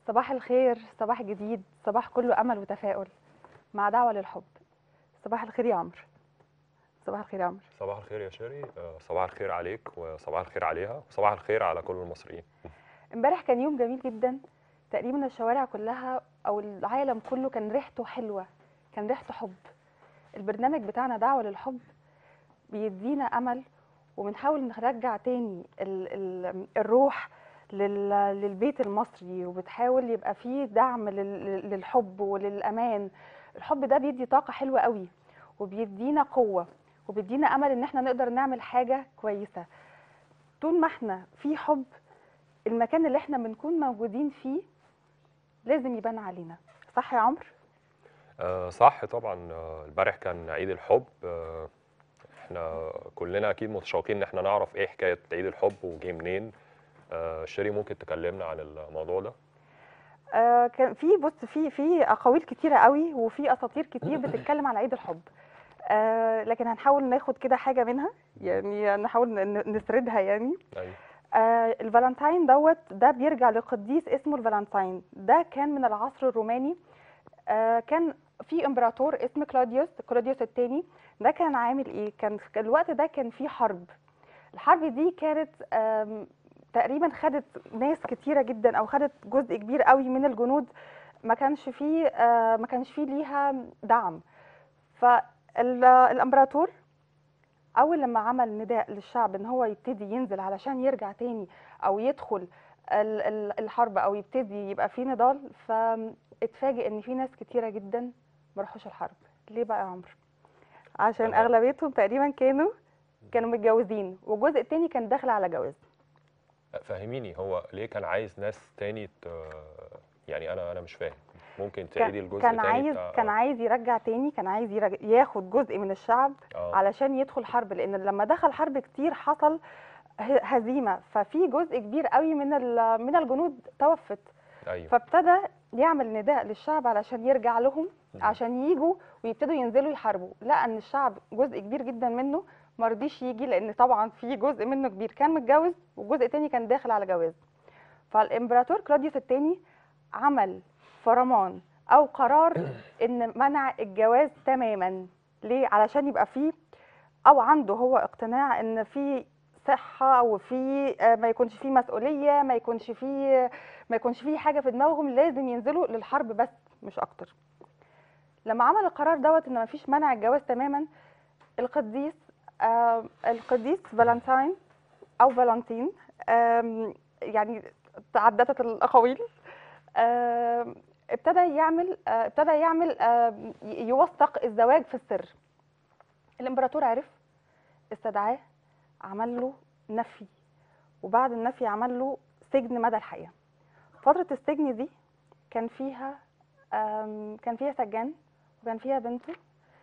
صباح الخير صباح جديد صباح كله امل وتفاؤل مع دعوه للحب صباح الخير يا عمرو صباح الخير يا عمرو صباح الخير يا شيري آه، صباح الخير عليك وصباح الخير عليها وصباح الخير على كل المصريين امبارح كان يوم جميل جدا تقريبا الشوارع كلها او العالم كله كان ريحته حلوه كان ريحته حب البرنامج بتاعنا دعوه للحب بيدينا امل وبنحاول نرجع تاني ال ال الروح لل- للبيت المصري وبتحاول يبقى فيه دعم لل- للحب وللامان الحب ده بيدي طاقه حلوه قوي وبيدينا قوه وبيدينا امل ان احنا نقدر نعمل حاجه كويسه طول ما احنا في حب المكان اللي احنا بنكون موجودين فيه لازم يبان علينا صح يا عمرو آه، صح طبعا آه، امبارح كان عيد الحب آه، احنا كلنا اكيد متشوقين ان احنا نعرف ايه حكايه عيد الحب وجه منين آه، شيري ممكن تكلمنا عن الموضوع ده آه كان في بص في في اقاويل كتيره قوي وفي اساطير كتير بتتكلم على عيد الحب آه لكن هنحاول ناخد كده حاجه منها يعني نحاول ن- نسردها يعني ايوه آه الفالنتاين دوت ده بيرجع لقديس اسمه الفالنتاين ده كان من العصر الروماني آه كان في امبراطور اسمه كلوديوس كلوديوس الثاني ده كان عامل ايه كان في الوقت ده كان في حرب الحرب دي كانت آم، تقريبا خدت ناس كتيره جدا او خدت جزء كبير قوي من الجنود ما كانش فيه آه، ما كانش فيه ليها دعم فالامبراطور اول لما عمل نداء للشعب ان هو يبتدي ينزل علشان يرجع تاني او يدخل ال- ال- الحرب او يبتدي يبقى في نضال فاتفاجئ ان في ناس كتيره جدا ما راحوش الحرب ليه بقى يا عمرو عشان تمام. اغلبيتهم تقريبا كانوا كانوا متجوزين والجزء التاني كان داخل على جواز فهميني هو ليه كان عايز ناس تاني ت... يعني انا انا مش فاهم ممكن تعيدي كان الجزء كان تاني عايز بتاع كان عايز يرجع تاني كان عايز يرجع ياخد جزء من الشعب اه علشان يدخل حرب لان لما دخل حرب كتير حصل ه- هزيمه ففي جزء كبير قوي من ال- من الجنود توفت ايوه فابتدى يعمل نداء للشعب علشان يرجع لهم مم. عشان يجوا ويبتدوا ينزلوا يحاربوا لقى ان الشعب جزء كبير جدا منه ما رضيش يجي لان طبعا في جزء منه كبير كان متجوز وجزء تاني كان داخل على جواز فالامبراطور كلوديوس الثاني عمل فرمان او قرار ان منع الجواز تماما ليه علشان يبقى فيه او عنده هو اقتناع ان في صحه وفي آه، ما يكونش فيه مسؤوليه ما يكونش فيه ما يكونش فيه حاجه في دماغهم لازم ينزلوا للحرب بس مش اكتر لما عمل القرار دوت ان مفيش منع الجواز تماما القديس آه القديس فالنتاين او فالنتين آم، يعني تعددت الاقاويل آم، ابتدى يعمل آه، ابتدى يعمل آم، ي- يوثق الزواج في السر الامبراطور عرف استدعاه عمل له نفي وبعد النفي عمل له سجن مدى الحياه فتره السجن دي كان فيها آم، كان فيها سجان وكان فيها بنته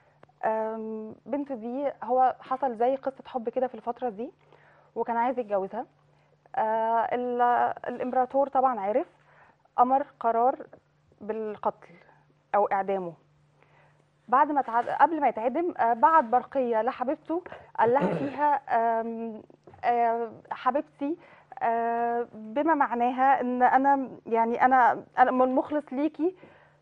آم، بنته دي هو حصل زي قصه حب كده في الفتره دي وكان عايز يتجوزها آه، ال- الامبراطور طبعا عرف امر قرار بالقتل او اعدامه بعد ما تعد... قبل ما يتعدم آه، بعت برقيه لحبيبته قال لها فيها آم، آه، حبيبتي آه، بما معناها ان انا يعني انا انا من مخلص ليكي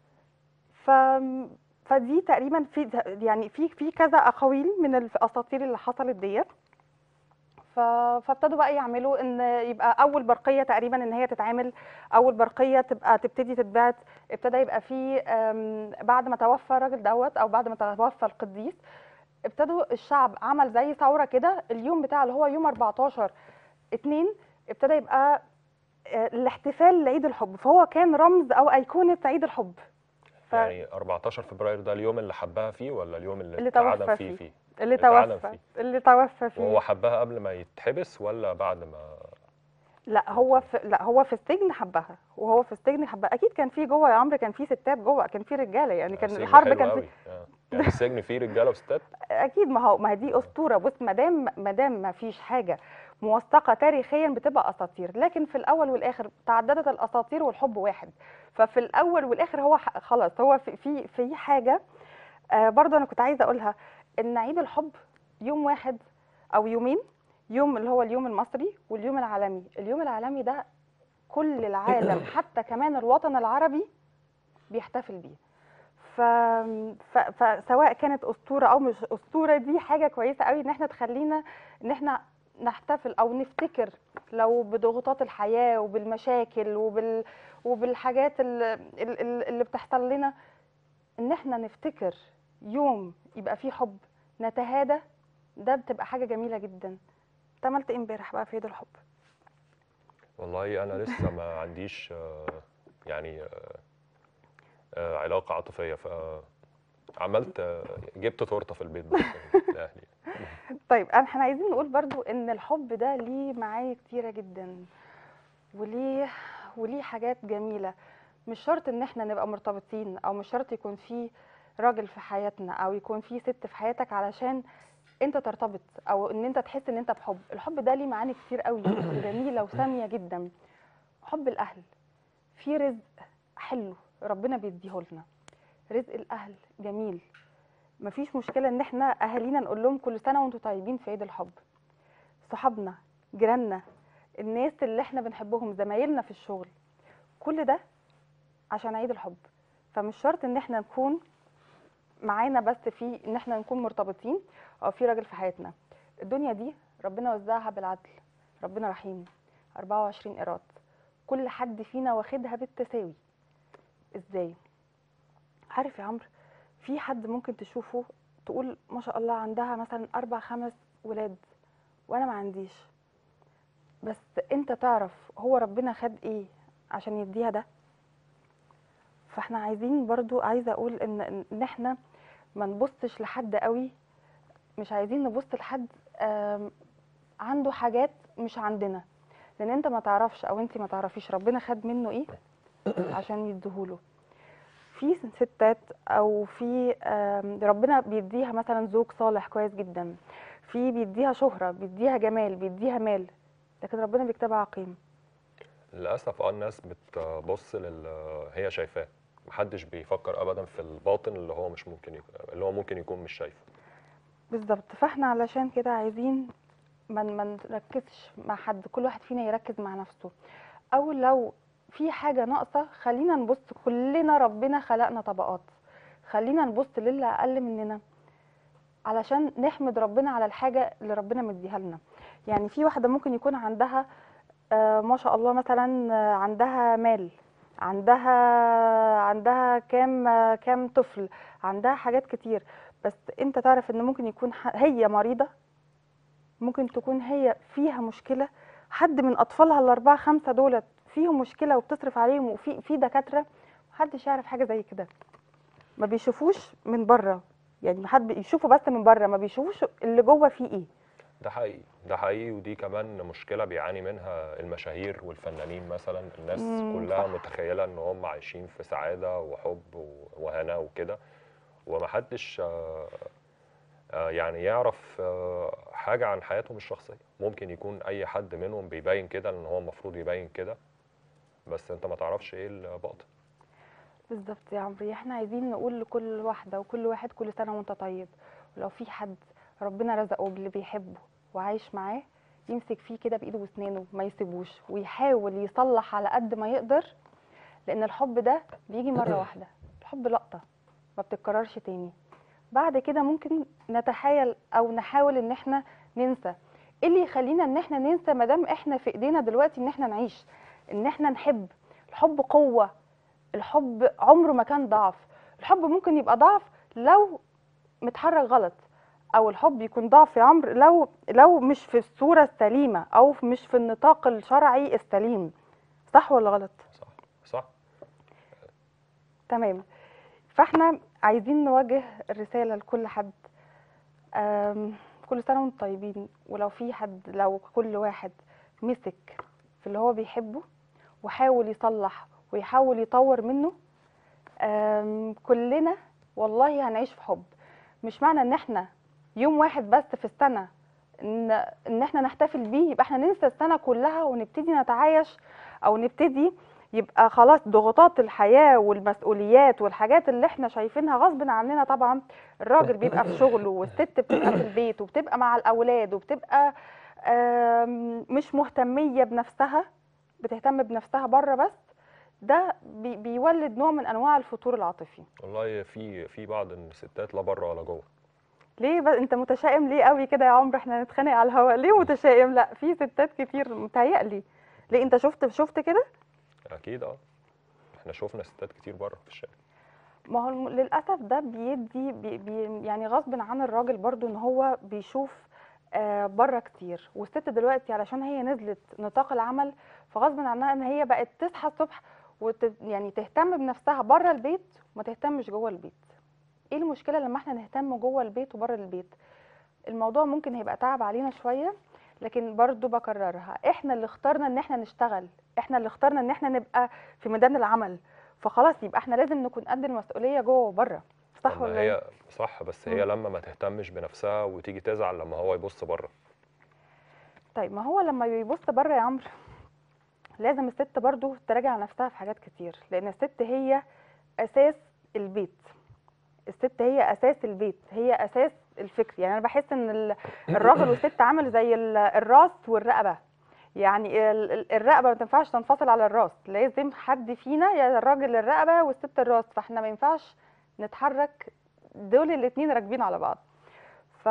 ف فدي تقريبا في يعني في في كذا اقاويل من الاساطير اللي حصلت ديت ف- فابتدوا بقى يعملوا ان يبقى اول برقيه تقريبا ان هي تتعمل اول برقيه تبقى تبتدي تتبعت ابتدى يبقى في آم، بعد ما توفى الراجل دوت او بعد ما توفى القديس ابتدوا الشعب عمل زي ثوره كده اليوم بتاع اللي هو يوم 14 2 ابتدى يبقى آه، الاحتفال لعيد الحب فهو كان رمز او ايقونه عيد الحب ف- يعني 14 فبراير ده اليوم اللي حبها فيه ولا اليوم اللي, اللي اتعدم توفى فيه فيه. فيه اللي اتعدم توفى فيه. اللي توفى فيه وهو حبها قبل ما يتحبس ولا بعد ما لا هو في لا هو في السجن حبها وهو في السجن حبها اكيد كان في جوه يا عمرو كان في ستات جوه كان في رجاله يعني كان سجن الحرب حلو كان في قوي. آه. يعني السجن فيه رجاله وستات اكيد ما هو ما هي دي اسطوره بص ما دام ما دام ما فيش حاجه موثقه تاريخيا بتبقى اساطير لكن في الاول والاخر تعددت الاساطير والحب واحد ففي الاول والاخر هو ح- خلاص هو في في, في حاجه آه برضه انا كنت عايزه اقولها ان عيد الحب يوم واحد او يومين يوم اللي هو اليوم المصري واليوم العالمي اليوم العالمي ده كل العالم حتى كمان الوطن العربي بيحتفل بيه ف... ف... فسواء كانت اسطوره او مش اسطوره دي حاجه كويسه قوي ان احنا تخلينا ان احنا نحتفل او نفتكر لو بضغوطات الحياه وبالمشاكل وبال وبالحاجات اللي, اللي بتحصل لنا ان احنا نفتكر يوم يبقى فيه حب نتهادى ده بتبقى حاجه جميله جدا انت عملت ايه امبارح بقى في عيد الحب والله انا لسه ما عنديش آه، يعني آه، آه، علاقه عاطفيه فعملت آه، جبت تورته في البيت بس لاهلي طيب احنا عايزين نقول برضو ان الحب ده ليه معاني كتيره جدا وليه وليه حاجات جميله مش شرط ان احنا نبقى مرتبطين او مش شرط يكون في راجل في حياتنا او يكون في ست في حياتك علشان انت ترتبط او ان انت تحس ان انت بحب الحب ده ليه معاني كتير قوي وجميله وساميه جدا حب الاهل في رزق حلو ربنا بيديه لنا رزق الاهل جميل مفيش مشكله ان احنا اهالينا نقول لهم كل سنه وانتم طيبين في عيد الحب صحابنا جيراننا الناس اللي احنا بنحبهم زمايلنا في الشغل كل ده عشان عيد الحب فمش شرط ان احنا نكون معانا بس في ان احنا نكون مرتبطين او في راجل في حياتنا الدنيا دي ربنا وزعها بالعدل ربنا رحيم 24 قيراط كل حد فينا واخدها بالتساوي ازاي عارف يا عمرو في حد ممكن تشوفه تقول ما شاء الله عندها مثلا اربع خمس ولاد وانا ما عنديش بس انت تعرف هو ربنا خد ايه عشان يديها ده فاحنا عايزين برضو عايزه اقول ان ان احنا ما نبصش لحد قوي مش عايزين نبص لحد آم، عنده حاجات مش عندنا لان انت ما تعرفش او انت ما تعرفيش ربنا خد منه ايه عشان يديهوله في ستات او في آم، ربنا بيديها مثلا زوج صالح كويس جدا في بيديها شهرة بيديها جمال بيديها مال لكن ربنا بيكتبها عقيم للاسف اه الناس بتبص لل هي شايفاه محدش بيفكر ابدا في الباطن اللي هو مش ممكن يكون اللي هو ممكن يكون مش شايفه بالظبط فاحنا علشان كده عايزين ما ما نركزش مع حد كل واحد فينا يركز مع نفسه او لو في حاجه ناقصه خلينا نبص كلنا ربنا خلقنا طبقات خلينا نبص للي اقل مننا علشان نحمد ربنا على الحاجه اللي ربنا مديها لنا يعني في واحده ممكن يكون عندها آه ما شاء الله مثلا آه، عندها مال عندها عندها كام آه، كام طفل عندها حاجات كتير بس انت تعرف ان ممكن يكون ح- هي مريضه ممكن تكون هي فيها مشكله حد من اطفالها الاربعه خمسه دولت فيهم مشكله وبتصرف عليهم وفي في دكاتره محدش يعرف حاجه زي كده ما بيشوفوش من بره يعني حد بيشوفوا بس من بره ما بيشوفوش اللي جوه فيه ايه ده حقيقي ده حقيقي ودي كمان مشكله بيعاني منها المشاهير والفنانين مثلا الناس مم، كلها صح. متخيله ان هم عايشين في سعاده وحب و- وهناء وكده ومحدش آه، آه، يعني يعرف آه، حاجه عن حياتهم الشخصيه ممكن يكون اي حد منهم بيبين كده ان هو المفروض يبين كده بس انت ما تعرفش ايه الباطن بالظبط يا عمري احنا عايزين نقول لكل واحدة وكل واحد كل سنة وانت طيب ولو في حد ربنا رزقه باللي بيحبه وعايش معاه يمسك فيه كده بإيده واسنانه ما يسيبوش ويحاول يصلح على قد ما يقدر لأن الحب ده بيجي مرة واحدة الحب لقطة ما بتتكررش تاني بعد كده ممكن نتحايل أو نحاول إن احنا ننسى ايه اللي يخلينا ان احنا ننسى ما دام احنا في ايدينا دلوقتي ان احنا نعيش ان احنا نحب الحب قوة الحب عمره ما كان ضعف الحب ممكن يبقى ضعف لو متحرك غلط او الحب يكون ضعف يا عمرو لو لو مش في الصورة السليمة او مش في النطاق الشرعي السليم صح ولا غلط صح صح تمام فاحنا عايزين نوجه الرسالة لكل حد أم، كل سنة وانتم طيبين ولو في حد لو كل واحد مسك في اللي هو بيحبه وحاول يصلح ويحاول يطور منه أم، كلنا والله هنعيش في حب مش معنى ان احنا يوم واحد بس في السنة ان ان احنا نحتفل بيه يبقى احنا ننسى السنة كلها ونبتدي نتعايش او نبتدي يبقى خلاص ضغوطات الحياة والمسؤوليات والحاجات اللي احنا شايفينها غصب عننا طبعا الراجل بيبقى في شغله والست بتبقى في البيت وبتبقى مع الأولاد وبتبقى آم، مش مهتمية بنفسها بتهتم بنفسها بره بس ده بي بيولد نوع من انواع الفتور العاطفي والله في في بعض الستات لا بره ولا جوه ليه بقى انت متشائم ليه قوي كده يا عمرو احنا نتخانق على الهواء ليه متشائم لا في ستات كتير متهيألي ليه انت شفت شفت كده اكيد اه احنا شفنا ستات كتير بره في الشارع ما هو الم- للاسف ده بيدي بي بي يعني غصب عن الراجل برضو ان هو بيشوف آه بره كتير والست دلوقتي علشان هي نزلت نطاق العمل فغصب عنها ان هي بقت تصحى الصبح وت يعني تهتم بنفسها بره البيت وما تهتمش جوه البيت ايه المشكله لما احنا نهتم جوه البيت وبره البيت الموضوع ممكن هيبقى تعب علينا شويه لكن برضو بكررها احنا اللي اخترنا ان احنا نشتغل احنا اللي اخترنا ان احنا نبقى في ميدان العمل فخلاص يبقى احنا لازم نكون قد المسؤوليه جوه وبره صح طب ما ولا ايه هي صح بس هي لما ما تهتمش بنفسها وتيجي تزعل لما هو يبص بره طيب ما هو لما بيبص بره يا عمرو لازم الست برضو تراجع نفسها في حاجات كتير لان الست هي اساس البيت الست هي اساس البيت هي اساس الفكر يعني انا بحس ان ال- الراجل والست عامل زي ال- الراس والرقبه يعني ال- ال- الرقبه ما تنفعش تنفصل على الراس لازم حد فينا يا الراجل الرقبه والست الراس فاحنا ما ينفعش نتحرك دول الاتنين راكبين على بعض ف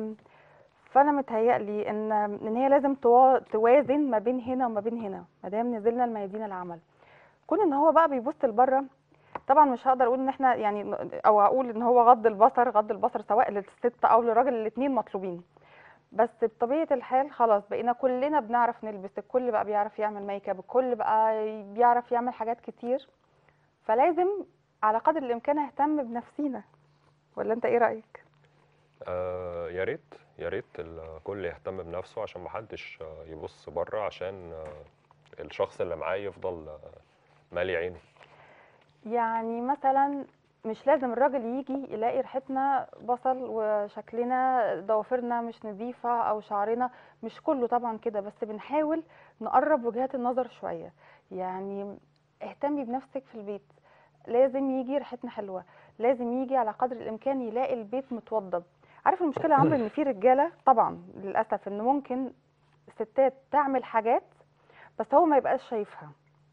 فانا متهيألي ان ان هي لازم توا- توازن ما بين هنا وما بين هنا ما دام نزلنا الميادين العمل كون ان هو بقى بيبص لبره طبعا مش هقدر اقول ان احنا يعني او اقول ان هو غض البصر غض البصر سواء للست او للراجل الاثنين مطلوبين بس بطبيعه الحال خلاص بقينا كلنا بنعرف نلبس الكل بقى بيعرف يعمل ميك اب الكل بقى بيعرف يعمل حاجات كتير فلازم على قدر الامكان اهتم بنفسينا ولا انت ايه رايك آه يا ريت يا ريت الكل يهتم بنفسه عشان محدش آه، يبص بره عشان آه، الشخص اللي معاه يفضل آه، مالي عينه يعني مثلا مش لازم الراجل يجي يلاقي ريحتنا بصل وشكلنا ضوافرنا مش نظيفة أو شعرنا مش كله طبعا كده بس بنحاول نقرب وجهات النظر شوية يعني اهتمي بنفسك في البيت لازم يجي ريحتنا حلوة لازم يجي على قدر الإمكان يلاقي البيت متوضب عارف المشكلة يا عمرو إن في رجالة طبعا للأسف إن ممكن ستات تعمل حاجات بس هو ما يبقاش شايفها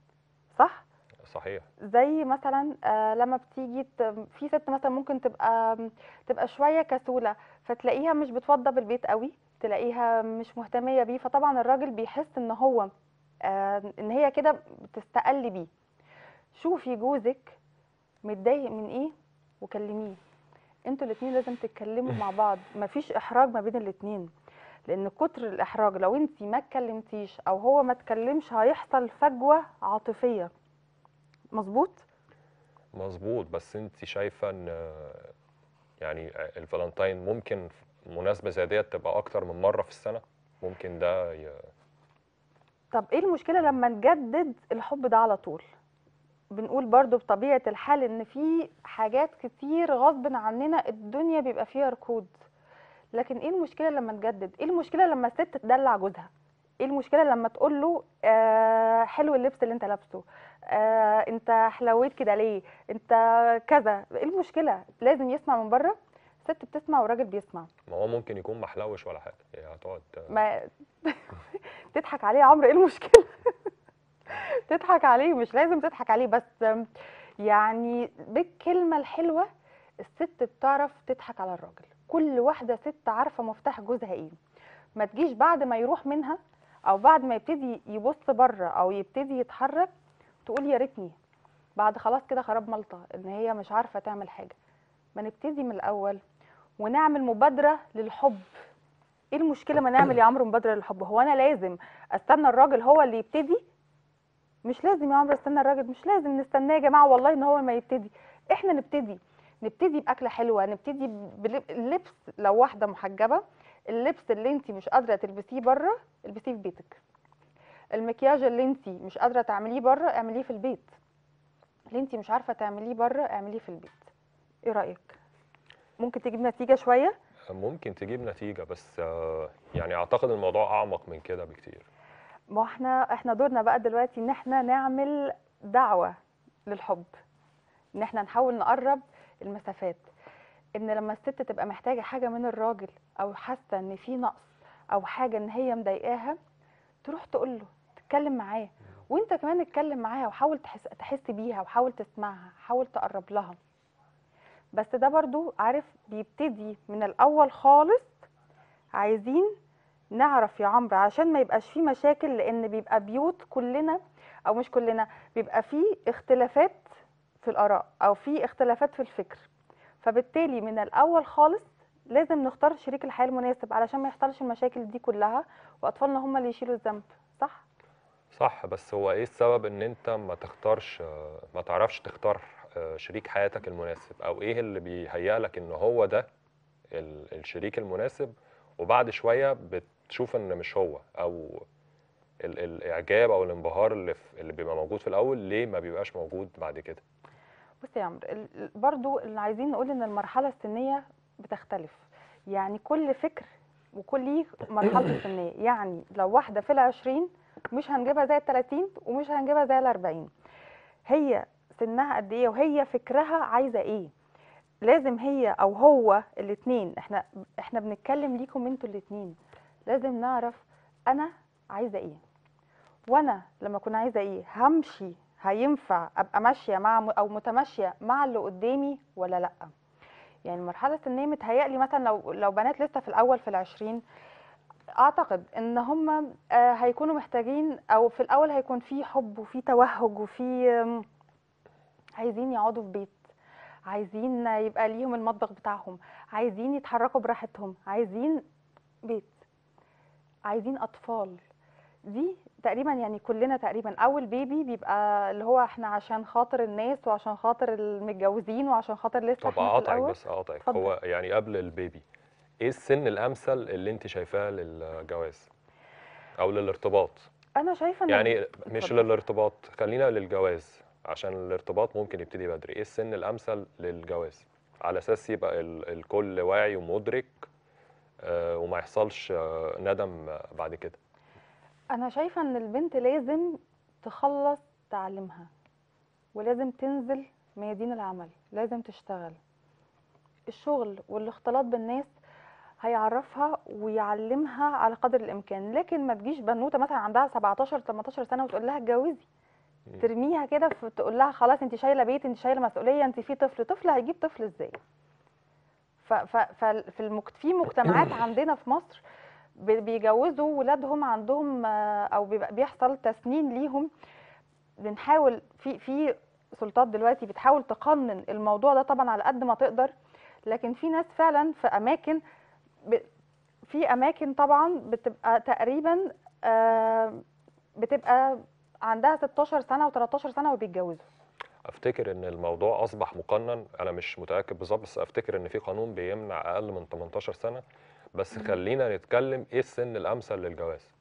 صح؟ صحيح زي مثلا آه، لما بتيجي ت- في ست مثلا ممكن تبقى تبقى شويه كسوله فتلاقيها مش بتوضب البيت قوي تلاقيها مش مهتميه بيه فطبعا الراجل بيحس ان هو آه، ان هي كده بتستقل بيه شوفي جوزك متضايق من ايه وكلميه انتوا الاتنين لازم تتكلموا مع بعض مفيش احراج ما بين الاتنين لان كتر الاحراج لو انت ما اتكلمتيش او هو ما اتكلمش هيحصل فجوه عاطفيه مظبوط مظبوط بس انت شايفه ان آه، يعني الفالنتين ممكن مناسبه زي ديت تبقى اكتر من مره في السنه ممكن ده ي... طب ايه المشكله لما نجدد الحب ده على طول بنقول برضو بطبيعه الحال ان في حاجات كتير غصب عننا الدنيا بيبقى فيها ركود لكن ايه المشكله لما نجدد ايه المشكله لما الست تدلع جوزها ايه المشكله لما تقول له آه حلو اللبس اللي انت لابسه آه انت حلويت كده ليه انت كذا ايه المشكله لازم يسمع من بره ست بتسمع والراجل بيسمع ما هو ممكن يكون محلوش ولا حاجه هي هتقعد آه، ما تضحك عليه يا عمرو ايه المشكله تضحك عليه مش لازم تضحك عليه بس يعني بالكلمه الحلوه الست بتعرف تضحك على الراجل كل واحده ست عارفه مفتاح جوزها ايه ما تجيش بعد ما يروح منها او بعد ما يبتدي يبص بره او يبتدي يتحرك تقول يا ريتني بعد خلاص كده خراب ملطه ان هي مش عارفه تعمل حاجه ما نبتدي من الاول ونعمل مبادره للحب ايه المشكله ما نعمل يا عمرو مبادره للحب هو انا لازم استنى الراجل هو اللي يبتدي مش لازم يا عمرو استنى الراجل مش لازم نستناه يا جماعه والله ان هو ما يبتدي احنا نبتدي نبتدي باكله حلوه نبتدي باللبس لو واحده محجبه اللبس اللي انت مش قادره تلبسيه بره البسيه في بيتك المكياج اللي انت مش قادره تعمليه بره اعمليه في البيت اللي انت مش عارفه تعمليه بره اعمليه في البيت ايه رايك ممكن تجيب نتيجه شويه ممكن تجيب نتيجه بس آه، يعني اعتقد الموضوع اعمق من كده بكتير ما احنا احنا دورنا بقى دلوقتي ان احنا نعمل دعوة للحب ان احنا نحاول نقرب المسافات ان لما الست تبقى محتاجة حاجة من الراجل او حاسة ان في نقص او حاجة ان هي مضايقاها تروح تقول له تتكلم معاه وانت كمان اتكلم معاها وحاول تحس تحس بيها وحاول تسمعها حاول تقرب لها بس ده برضو عارف بيبتدي من الاول خالص عايزين نعرف يا عمرو عشان ما يبقاش فيه مشاكل لان بيبقى بيوت كلنا او مش كلنا بيبقى فيه اختلافات في الاراء او في اختلافات في الفكر فبالتالي من الاول خالص لازم نختار شريك الحياه المناسب علشان ما يحصلش المشاكل دي كلها واطفالنا هم اللي يشيلوا الذنب صح صح بس هو ايه السبب ان انت ما تختارش آه، ما تعرفش تختار آه، شريك حياتك المناسب او ايه اللي بيهيأ لك ان هو ده ال- الشريك المناسب وبعد شوية بتشوف ان مش هو او ال- الاعجاب او الانبهار اللي في اللي بيبقى موجود في الاول ليه ما بيبقاش موجود بعد كده بص يا عمرو ال- ال- برضو اللي عايزين نقول ان المرحله السنيه بتختلف يعني كل فكر وكل ليه مرحلته السنيه يعني لو واحده في العشرين مش هنجيبها زي التلاتين ومش هنجيبها زي الاربعين هي سنها قد ايه وهي فكرها عايزه ايه لازم هي او هو الاتنين احنا احنا بنتكلم ليكم انتوا الاتنين لازم نعرف انا عايزه ايه وانا لما اكون عايزه ايه همشي هينفع ابقى ماشيه مع او متماشيه مع اللي قدامي ولا لا يعني المرحله السنيه متهيألي مثلا لو لو بنات لسه في الاول في العشرين اعتقد ان هم هيكونوا محتاجين او في الاول هيكون في حب وفي توهج وفي آم، عايزين يقعدوا في بيت عايزين يبقى ليهم المطبخ بتاعهم عايزين يتحركوا براحتهم عايزين بيت عايزين اطفال دي تقريبا يعني كلنا تقريبا اول بيبي بيبقى اللي هو احنا عشان خاطر الناس وعشان خاطر المتجوزين وعشان خاطر لسه طب احنا في اقاطعك الاول بس اقاطعك اتفضل. هو يعني قبل البيبي ايه السن الامثل اللي انت شايفاه للجواز او للارتباط انا شايفه ان يعني مش اتفضل. للارتباط خلينا للجواز عشان الارتباط ممكن يبتدي بدري ايه السن الامثل للجواز على اساس يبقى ال- الكل واعي ومدرك آه، وما يحصلش آه، ندم آه، بعد كده انا شايفه ان البنت لازم تخلص تعليمها ولازم تنزل ميادين العمل لازم تشتغل الشغل والاختلاط بالناس هيعرفها ويعلمها على قدر الامكان لكن ما تجيش بنوته مثلا عندها 17 18 سنه وتقول لها اتجوزي مم. ترميها كده في- تقول لها خلاص انت شايله بيت انت شايله مسؤوليه انت في طفل طفل هيجيب طفل ازاي ف ف ففي المجت... في مجتمعات عندنا في مصر بي- بيجوزوا ولادهم عندهم آه، او بيبقى بيحصل تسنين ليهم بنحاول في في سلطات دلوقتي بتحاول تقنن الموضوع ده طبعا على قد ما تقدر لكن في ناس فعلا في اماكن ب... في اماكن طبعا بتبقى تقريبا آه، بتبقى عندها 16 سنه و13 سنه وبيتجوزوا افتكر ان الموضوع اصبح مقنن انا مش متاكد بالظبط بس افتكر ان في قانون بيمنع اقل من 18 سنه بس مم. خلينا نتكلم ايه السن الامثل للجواز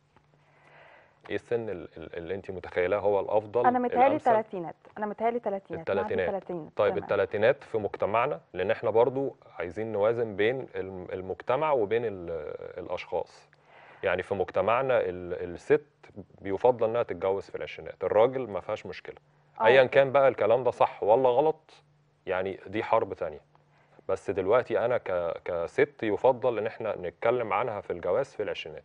ايه السن ال- ال- اللي انت متخيلاه هو الافضل انا متهيألي الأمثل؟ الثلاثينات انا متهيألي الثلاثينات معدي التلاتينات. الثلاثينات طيب تمام. الثلاثينات في مجتمعنا لان احنا برضو عايزين نوازن بين الم- المجتمع وبين ال- الاشخاص يعني في مجتمعنا ال- الست بيفضل انها تتجوز في العشرينات الراجل ما فيهاش مشكله آه. ايا كان بقى الكلام ده صح ولا غلط يعني دي حرب تانية بس دلوقتي انا ك... كست يفضل ان احنا نتكلم عنها في الجواز في العشرينات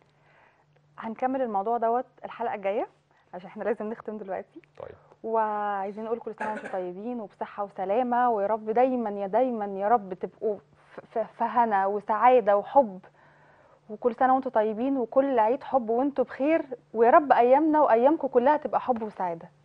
هنكمل الموضوع دوت الحلقه الجايه عشان احنا لازم نختم دلوقتي طيب وعايزين نقول كل سنه وانتم طيبين وبصحه وسلامه ويا رب دايما يا دايما يا رب تبقوا ف- ف- في هنا وسعاده وحب وكل سنه وانتم طيبين وكل عيد حب وانتم بخير ويا رب ايامنا وايامكم كلها تبقى حب وسعاده